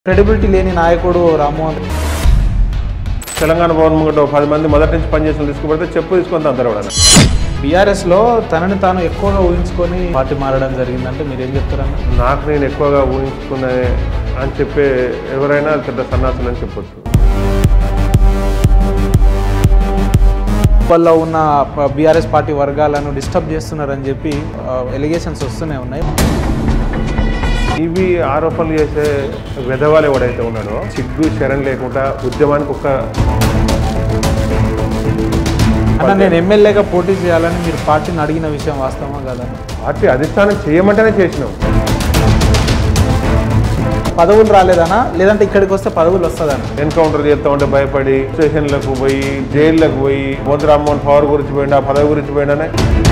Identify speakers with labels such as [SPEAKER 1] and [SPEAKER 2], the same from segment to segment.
[SPEAKER 1] Credibility లేని నాయకుడు రామ్మోహన్
[SPEAKER 2] తెలంగాణ భవన్ ముంగట ఓ పది మంది మొదటి నుంచి పనిచేసిన తీసుకుపడితే చెప్పు తీసుకొని అంటారు కూడా
[SPEAKER 1] బీఆర్ఎస్ లో తనని తాను ఎక్కువగా ఊహించుకొని పార్టీ మారడం జరిగిందంటే మీరు ఏం చెప్తారన్న
[SPEAKER 2] నాకు నేను ఎక్కువగా ఊహించుకునే అని చెప్పే ఎవరైనా పెద్ద సన్నాసులు అని చెప్పొచ్చు
[SPEAKER 1] ఉప్పల్లో ఉన్న బీఆర్ఎస్ పార్టీ వర్గాలను డిస్టర్బ్ చేస్తున్నారని చెప్పి ఎలిగేషన్స్ వస్తూనే ఉన్నాయి
[SPEAKER 2] ఇవి ఆరోపణలు చేసే విధవాలు ఎవడైతే ఉన్నాడో సిగ్గు శరణ్ లేకుండా ఉద్యమానికి ఒక
[SPEAKER 1] అన్న నేను ఎమ్మెల్యేగా పోటీ చేయాలని మీరు పార్టీని అడిగిన విషయం వాస్తవమా కదా
[SPEAKER 2] పార్టీ అధిష్టానం చేయమంటేనే చేసినాం
[SPEAKER 1] పదవులు రాలేదనా లేదంటే ఇక్కడికి వస్తే పదవులు వస్తుందన్న
[SPEAKER 2] ఎన్కౌంటర్ చేస్తా ఉంటే భయపడి స్టేషన్లకు పోయి జైళ్ళకు పోయి బొద్దు రామ్మోహన్ పవర్ గురించి పోయిండా పదవి గురించి పోయిండానే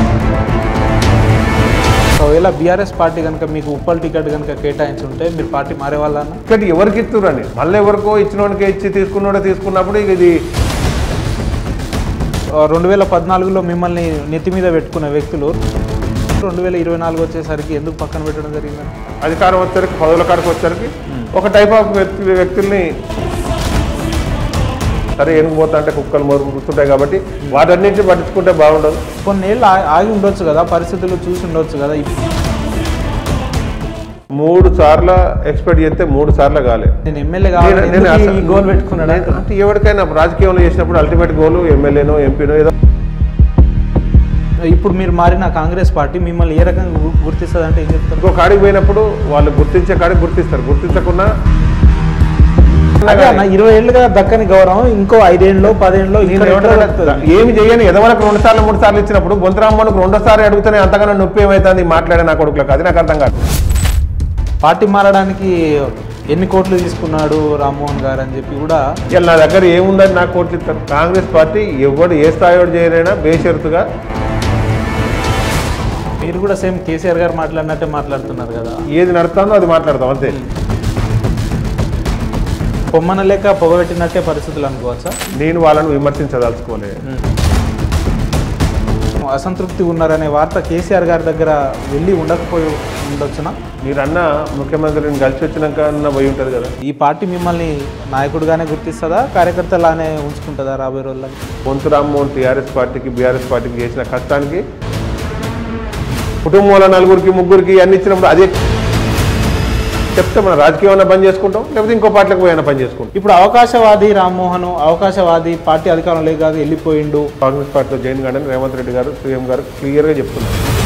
[SPEAKER 1] ఒకవేళ బీఆర్ఎస్ పార్టీ కనుక మీకు ఉప్పల్ టికెట్ కనుక కేటాయించి ఉంటే మీరు పార్టీ మారే వాళ్ళన్న
[SPEAKER 2] ఇక్కడ ఎవరికి ఇస్తురండి మళ్ళీ ఎవరికో ఇచ్చినోడికి ఇచ్చి తీసుకున్నోడే తీసుకున్నప్పుడు ఇక ఇది
[SPEAKER 1] రెండు వేల పద్నాలుగులో మిమ్మల్ని నెత్తి మీద పెట్టుకున్న వ్యక్తులు రెండు వేల ఇరవై నాలుగు వచ్చేసరికి ఎందుకు పక్కన పెట్టడం జరిగిందని
[SPEAKER 2] అధికారం వచ్చరికి పదవుల కాడికి వచ్చరికి ఒక టైప్ ఆఫ్ వ్యక్తి వ్యక్తుల్ని సరే ఏనుగు పోతా అంటే కుక్కలు మరుగు గుర్తుంటాయి కాబట్టి వాటన్నింటిని పట్టించుకుంటే బాగుండదు
[SPEAKER 1] కొన్నేళ్ళు ఆ- ఆగి ఉండొచ్చు కదా పరిస్థితులు చూసి ఉండొచ్చు కదా ఇప్-
[SPEAKER 2] మూడు సార్లు ఎక్స్పెక్ట్ చేస్తే మూడు సార్లు కాలే
[SPEAKER 1] నేను ఎమ్మెల్యే
[SPEAKER 2] నేను-
[SPEAKER 1] కావాలి
[SPEAKER 2] నేను అసలు-
[SPEAKER 1] ఈ గోల్ పెట్టుకున్నాడు
[SPEAKER 2] నేను- అంటే ఎవరికైనా రాజకీయంలో చేసినప్పుడు అల్టిమేట్ గోల్ ఎమ్మెల్యేనో ఎంపీనో ఏదో
[SPEAKER 1] ఇప్పుడు మీరు మారిన కాంగ్రెస్ పార్టీ మిమ్మల్ని ఏ రకంగా గు- గుర్తిస్తుంది అంటే ఏం చెప్తారు
[SPEAKER 2] ఇంకో కాడికి పోయినప్పుడు వాళ్ళు గుర్తించే కాడికి గుర్తిస్తారు గుర్తించకుండా
[SPEAKER 1] అదే అన్న ఇరవై ఏళ్ళుగా దక్కని గౌరవం ఇంకో ఐదేళ్ళు పదేళ్ళు
[SPEAKER 2] నేను
[SPEAKER 1] ఇక్కడ
[SPEAKER 2] ఏమంటానంటే,
[SPEAKER 1] ఎక్కడో దక్కుతుంది.
[SPEAKER 2] ఏమి చేయని ఎదవలకు రెండు సార్లు మూడు సార్లు ఇచ్చినప్పుడు బొంతరామ్మకు రెండోసారి అడుగుతూనే అంతగానో నొప్పి ఏమవుతుంది మాట్లాడే నా కొడుకులకు అది నాకు అర్థం కాదు
[SPEAKER 1] పార్టీ మారడానికి ఎన్ని కోట్లు తీసుకున్నాడు రామ్మోహన్ గారు అని చెప్పి కూడా
[SPEAKER 2] ఇలా నా దగ్గర ఏముందని నాకు కోట్లు ఇస్తారు కాంగ్రెస్ పార్టీ ఎవడు ఏ స్థాయిలో చేయరైనా బేషరతుగా
[SPEAKER 1] మీరు కూడా సేమ్ కేసీఆర్ గారు మాట్లాడినట్టే మాట్లాడుతున్నారు కదా
[SPEAKER 2] ఏది నడుస్తుందో అది మాట్లాడతాం అంతే
[SPEAKER 1] పొమ్మన లేక పొగబెట్టినట్టే పరిస్థితులు అనుకోవచ్చా
[SPEAKER 2] నేను వాళ్ళని విమర్శించదలుచుకోలే
[SPEAKER 1] అసంతృప్తి ఉన్నారనే వార్త కేసీఆర్ గారి దగ్గర వెళ్ళి ఉండకపోయి ఉండొచ్చునా
[SPEAKER 2] మీరన్న ముఖ్యమంత్రిని కలిసి వచ్చినాక అన్న పోయి ఉంటుంది కదా
[SPEAKER 1] ఈ పార్టీ మిమ్మల్ని నాయకుడిగానే గుర్తిస్తుందా కార్యకర్తలానే ఉంచుకుంటుందా రాబోయే రోజుల్లో
[SPEAKER 2] పొంతు రామ్మోహన్ టీఆర్ఎస్ పార్టీకి బీఆర్ఎస్ పార్టీకి చేసిన కష్టానికి కుటుంబంలో నలుగురికి ముగ్గురికి అన్ని ఇచ్చినప్పుడు అదే చెప్తే మన రాజకీయం అన్న పని చేసుకుంటాం లేకపోతే ఇంకో పార్టీలకు పోయినా పని చేసుకుంటాం
[SPEAKER 1] ఇప్పుడు అవకాశవాది రామ్మోహన్ అవకాశవాది పార్టీ అధికారం లేదు కాదు వెళ్ళిపోయిండు
[SPEAKER 2] కాంగ్రెస్ పార్టీలో జాయిన్ కాడని రేవంత్ రెడ్డి గారు సీఎం గారు క్లియర్గా చెప్తున్నారు